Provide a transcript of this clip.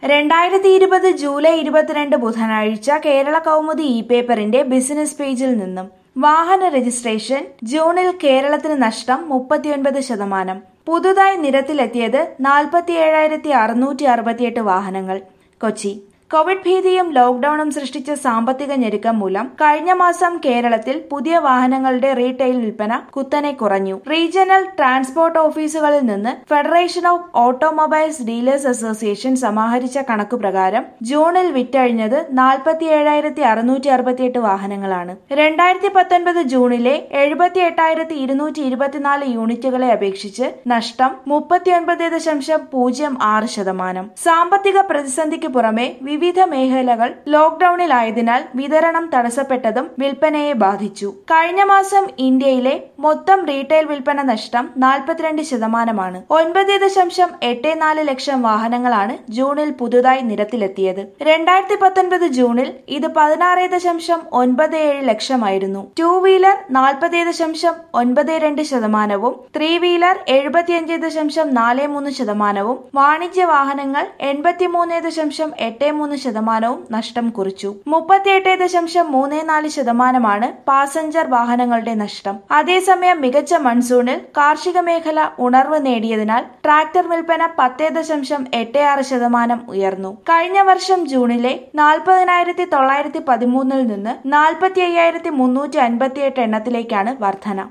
രണ്ടായിരത്തി ഇരുപത് ജൂലൈ ഇരുപത്തിരണ്ട് ബുധനാഴ്ച കേരള കൗമുദി ഇ പേപ്പറിന്റെ ബിസിനസ് പേജിൽ നിന്നും വാഹന രജിസ്ട്രേഷൻ ജൂണിൽ കേരളത്തിന് നഷ്ടം മുപ്പത്തിയൊൻപത് ശതമാനം പുതുതായി നിരത്തിലെത്തിയത് നാൽപ്പത്തിയേഴായിരത്തി അറുന്നൂറ്റി അറുപത്തിയെട്ട് വാഹനങ്ങൾ കൊച്ചി കോവിഡ് ഭീതിയും ലോക്ഡൌണും സൃഷ്ടിച്ച സാമ്പത്തിക ഞെരുക്കം മൂലം കഴിഞ്ഞ മാസം കേരളത്തിൽ പുതിയ വാഹനങ്ങളുടെ റീറ്റെയിൽ വിൽപ്പന കുത്തനെ കുറഞ്ഞു റീജിയണൽ ട്രാൻസ്പോർട്ട് ഓഫീസുകളിൽ നിന്ന് federation of automobiles dealers association സമാഹരിച്ച കണക്കു പ്രകാരം ജൂണിൽ വിറ്റഴിഞ്ഞത് നാൽപ്പത്തിയേഴായിരത്തി അറുന്നൂറ്റി അറുപത്തിയെട്ട് വാഹനങ്ങളാണ് രണ്ടായിരത്തി പത്തൊൻപത് ജൂണിലെ എഴുപത്തി എട്ടായിരത്തി ഇരുന്നൂറ്റി ഇരുപത്തിനാല് യൂണിറ്റുകളെ അപേക്ഷിച്ച് നഷ്ടം മുപ്പത്തിയൊൻപത് ദശാംശം പൂജ്യം ആറ് ശതമാനം സാമ്പത്തിക പ്രതിസന്ധിക്ക് പുറമെ വിവിധ മേഖലകൾ ലോക്ഡൌണിലായതിനാൽ വിതരണം തടസ്സപ്പെട്ടതും വിൽപ്പനയെ ബാധിച്ചു കഴിഞ്ഞ മാസം ഇന്ത്യയിലെ മൊത്തം റീറ്റെയിൽ വിൽപ്പന നഷ്ടം നാൽപ്പത്തിരണ്ട് ശതമാനമാണ് ഒൻപത് ദശാംശം എട്ട് നാല് ലക്ഷം വാഹനങ്ങളാണ് ജൂണിൽ പുതുതായി നിരത്തിലെത്തിയത് രണ്ടായിരത്തി പത്തൊൻപത് ജൂണിൽ ഇത് പതിനാറ് ദശാംശം ഒൻപത് ഏഴ് ലക്ഷമായിരുന്നു ടൂ വീലർ നാൽപ്പത് ദശാംശം ഒൻപത് രണ്ട് ശതമാനവും ത്രീ വീലർ എഴുപത്തിയഞ്ച് ദശാംശം നാല് മൂന്ന് ശതമാനവും വാണിജ്യ വാഹനങ്ങൾ എൺപത്തിമൂന്ന് ദശാംശം എട്ട് മൂന്ന് ശതമാനവും നഷ്ടം കുറിച്ചു മുപ്പത്തിയെട്ട് ദശാംശം മൂന്ന് നാല് ശതമാനമാണ് പാസഞ്ചർ വാഹനങ്ങളുടെ നഷ്ടം അതേസമയം മികച്ച മൺസൂണിൽ കാർഷിക മേഖല ഉണർവ് നേടിയതിനാൽ ട്രാക്ടർ വിൽപ്പന പത്ത് ദശാംശം എട്ട് ആറ് ശതമാനം ഉയർന്നു കഴിഞ്ഞ വർഷം ജൂണിലെ നാൽപ്പതിനായിരത്തി തൊള്ളായിരത്തി പതിമൂന്നിൽ നിന്ന് നാൽപ്പത്തി അയ്യായിരത്തി മുന്നൂറ്റി അൻപത്തിയെട്ട് എണ്ണത്തിലേക്കാണ് വർധന